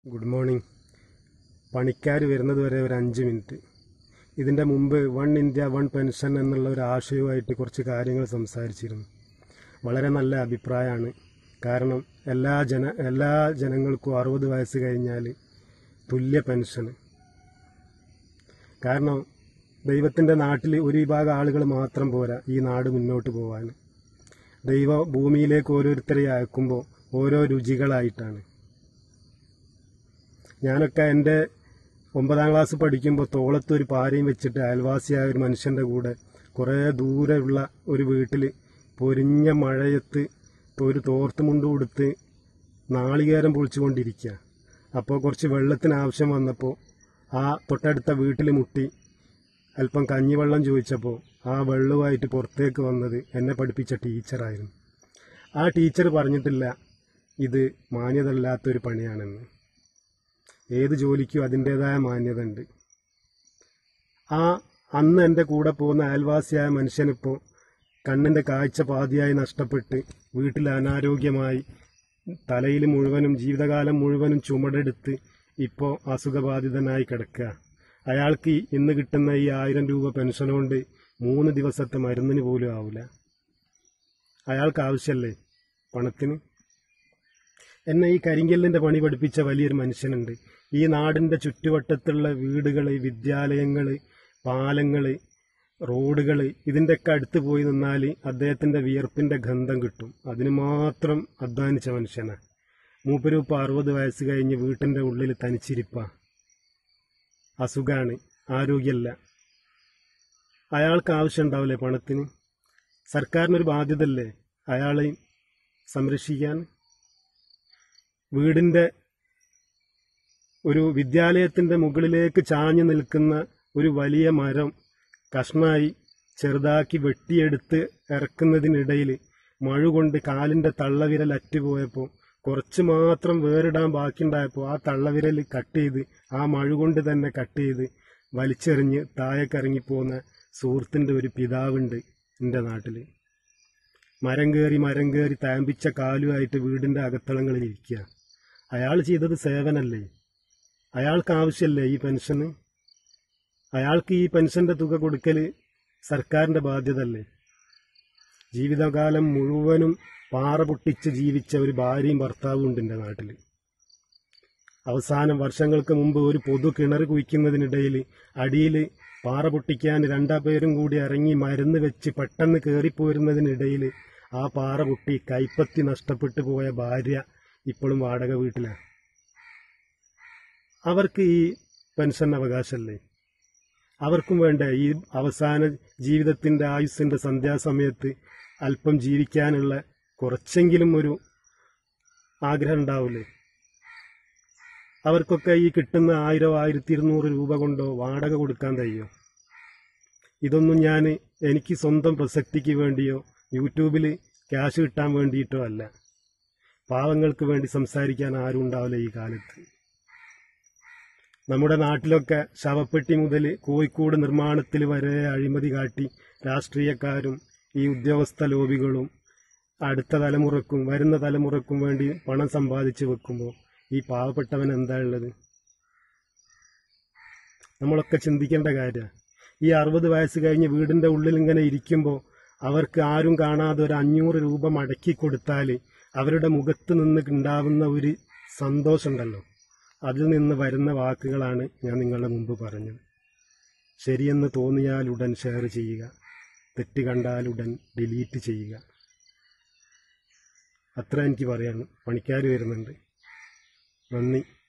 good morning പണിക്കാർ വരുന്നത് വരെ ഒരു അഞ്ച് മിനിറ്റ് ഇതിൻ്റെ മുമ്പ് വൺ ഇന്ത്യ വൺ പെൻഷൻ എന്നുള്ള ഒരു ആശയവുമായിട്ട് കുറച്ച് കാര്യങ്ങൾ സംസാരിച്ചിരുന്നു വളരെ നല്ല അഭിപ്രായമാണ് കാരണം എല്ലാ ജന എല്ലാ ജനങ്ങൾക്കും അറുപത് വയസ്സ് കഴിഞ്ഞാൽ തുല്യ പെൻഷന് കാരണം ദൈവത്തിൻ്റെ നാട്ടിൽ ഒരു വിഭാഗം ആളുകൾ മാത്രം പോരാ ഈ നാട് മുന്നോട്ട് പോകാൻ ദൈവ ഭൂമിയിലേക്ക് ഓരോരുത്തരെ അയക്കുമ്പോൾ ഓരോ രുചികളായിട്ടാണ് ഞാനൊക്കെ എൻ്റെ ഒമ്പതാം ക്ലാസ് പഠിക്കുമ്പോൾ തോളത്തൊരു പാരയും വെച്ചിട്ട് അയൽവാസിയായ ഒരു മനുഷ്യൻ്റെ കൂടെ കുറേ ദൂരെയുള്ള ഒരു വീട്ടിൽ പൊരിഞ്ഞ മഴയത്ത് ഒരു തോർത്തുമുണ്ട് കൊടുത്ത് നാളികേരം പൊളിച്ചുകൊണ്ടിരിക്കുക അപ്പോൾ കുറച്ച് വെള്ളത്തിന് ആവശ്യം വന്നപ്പോൾ ആ തൊട്ടടുത്ത വീട്ടിൽ മുട്ടി അല്പം കഞ്ഞിവെള്ളം ചോദിച്ചപ്പോൾ ആ വെള്ളവുമായിട്ട് പുറത്തേക്ക് വന്നത് എന്നെ പഠിപ്പിച്ച ടീച്ചറായിരുന്നു ആ ടീച്ചർ പറഞ്ഞിട്ടില്ല ഇത് മാന്യതല്ലാത്തൊരു പണിയാണെന്ന് ഏത് ജോലിക്കും അതിൻ്റെതായ മാന്യത ഉണ്ട് ആ അന്ന് എൻ്റെ കൂടെ പോകുന്ന അയൽവാസിയായ മനുഷ്യനിപ്പോൾ കണ്ണിൻ്റെ കാഴ്ച പാതിയായി നഷ്ടപ്പെട്ട് വീട്ടിൽ അനാരോഗ്യമായി തലയിൽ മുഴുവനും ജീവിതകാലം മുഴുവനും ചുമടെടുത്ത് ഇപ്പോൾ അസുഖബാധിതനായി കിടക്കുക അയാൾക്ക് ഇന്ന് കിട്ടുന്ന ഈ ആയിരം രൂപ പെൻഷൻ കൊണ്ട് മൂന്ന് ദിവസത്തെ മരുന്നിന് പോലും ആവില്ല അയാൾക്ക് ആവശ്യമല്ലേ പണത്തിന് എന്നെ ഈ കരിങ്കല്ലിന്റെ പണി പഠിപ്പിച്ച വലിയൊരു മനുഷ്യനുണ്ട് ഈ നാടിന്റെ ചുറ്റുവട്ടത്തുള്ള വീടുകള് വിദ്യാലയങ്ങള് പാലങ്ങള് റോഡുകള് ഇതിൻ്റെയൊക്കെ അടുത്ത് പോയി നിന്നാൽ അദ്ദേഹത്തിന്റെ വിയർപ്പിന്റെ ഗന്ധം കിട്ടും അതിന് മാത്രം അധ്വാനിച്ച മനുഷ്യനാണ് മൂപ്പരൂപ്പ് അറുപത് വയസ്സ് കഴിഞ്ഞ് വീട്ടിന്റെ ഉള്ളിൽ തനിച്ചിരിപ്പ അസുഖാണ് ആരോഗ്യമല്ല അയാൾക്ക് ആവശ്യം ഉണ്ടാവില്ലേ പണത്തിന് സർക്കാരിനൊരു ബാധ്യതല്ലേ അയാളെ സംരക്ഷിക്കാൻ വീടിന്റെ ഒരു വിദ്യാലയത്തിന്റെ മുകളിലേക്ക് ചാഞ്ഞു നിൽക്കുന്ന ഒരു വലിയ മരം കഷ്ണായി ചെറുതാക്കി വെട്ടിയെടുത്ത് ഇറക്കുന്നതിനിടയിൽ മഴ കൊണ്ട് കാലിന്റെ തള്ളവിരൽ അറ്റുപോയപ്പോൾ കുറച്ച് മാത്രം വേറിടാൻ ബാക്കിയുണ്ടായപ്പോൾ ആ തള്ളവിരൽ കട്ട് ചെയ്ത് ആ മഴ കൊണ്ട് തന്നെ കട്ട് ചെയ്ത് വലിച്ചെറിഞ്ഞ് താഴേക്കിറങ്ങിപ്പോകുന്ന സുഹൃത്തിന്റെ ഒരു പിതാവുണ്ട് എൻ്റെ നാട്ടിൽ മരം കയറി മരം കയറി താമ്പിച്ച കാലുമായിട്ട് വീടിന്റെ അകത്തളങ്ങളിൽ ഇരിക്കുക അയാൾ ചെയ്തത് സേവനല്ലേ അയാൾക്ക് ആവശ്യമല്ലേ ഈ പെൻഷന് അയാൾക്ക് ഈ പെൻഷന്റെ തുക കൊടുക്കല് സർക്കാരിന്റെ ബാധ്യതല്ലേ ജീവിതകാലം മുഴുവനും പാറ പൊട്ടിച്ച് ജീവിച്ച ഒരു ഭാര്യയും ഭർത്താവും ഉണ്ട് എൻ്റെ നാട്ടിൽ അവസാനം വർഷങ്ങൾക്ക് മുമ്പ് ഒരു പൊതു കിണർ കുഴിക്കുന്നതിനിടയിൽ അടിയിൽ പാറ പൊട്ടിക്കാൻ രണ്ടാ പേരും കൂടി ഇറങ്ങി മരുന്ന് വെച്ച് പെട്ടെന്ന് കയറിപ്പോരുന്നതിനിടയിൽ ആ പാറ പൊട്ടി കൈപ്പത്തി നഷ്ടപ്പെട്ടു പോയ ഭാര്യ ഇപ്പോഴും വാടക വീട്ടിലാണ് അവർക്ക് ഈ പെൻഷൻ അവകാശമല്ലേ അവർക്കും വേണ്ട ഈ അവസാന ജീവിതത്തിന്റെ ആയുസ്സിന്റെ സന്ധ്യാസമയത്ത് അല്പം ജീവിക്കാനുള്ള കുറച്ചെങ്കിലും ഒരു ആഗ്രഹം ഉണ്ടാവില്ലേ അവർക്കൊക്കെ ഈ കിട്ടുന്ന ആയിരോ ആയിരത്തി ഇരുന്നൂറ് രൂപ കൊണ്ടോ വാടക കൊടുക്കാൻ കഴിയോ ഇതൊന്നും ഞാൻ എനിക്ക് സ്വന്തം പ്രസക്തിക്ക് വേണ്ടിയോ യൂട്യൂബിൽ ക്യാഷ് കിട്ടാൻ വേണ്ടിയിട്ടോ അല്ല പാവങ്ങൾക്ക് വേണ്ടി സംസാരിക്കാൻ ആരും ഉണ്ടാവില്ല ഈ കാലത്ത് നമ്മുടെ നാട്ടിലൊക്കെ ശവപ്പെട്ടി മുതൽ കോഴിക്കോട് നിർമ്മാണത്തിൽ വരെ അഴിമതി കാട്ടി രാഷ്ട്രീയക്കാരും ഈ ഉദ്യോഗസ്ഥ ലോബികളും അടുത്ത തലമുറക്കും വരുന്ന തലമുറക്കും വേണ്ടി പണം സമ്പാദിച്ചു വെക്കുമ്പോൾ ഈ പാവപ്പെട്ടവൻ എന്താ ഉള്ളത് നമ്മളൊക്കെ ചിന്തിക്കേണ്ട കാര്യമാണ് ഈ അറുപത് വയസ്സ് കഴിഞ്ഞ് വീടിന്റെ ഉള്ളിൽ ഇങ്ങനെ ഇരിക്കുമ്പോൾ അവർക്ക് ആരും കാണാതെ ഒരു അഞ്ഞൂറ് രൂപ മടക്കി കൊടുത്താൽ അവരുടെ മുഖത്ത് നിന്ന് ഉണ്ടാവുന്ന ഒരു സന്തോഷമുണ്ടല്ലോ അതിൽ നിന്ന് വരുന്ന വാക്കുകളാണ് ഞാൻ നിങ്ങളുടെ മുമ്പ് പറഞ്ഞത് ശരിയെന്ന് തോന്നിയാൽ ഉടൻ ഷെയർ ചെയ്യുക തെറ്റ് കണ്ടാൽ ഉടൻ ഡിലീറ്റ് ചെയ്യുക അത്ര എനിക്ക് പറയാൻ പണിക്കാർ വരുന്നുണ്ട് നന്ദി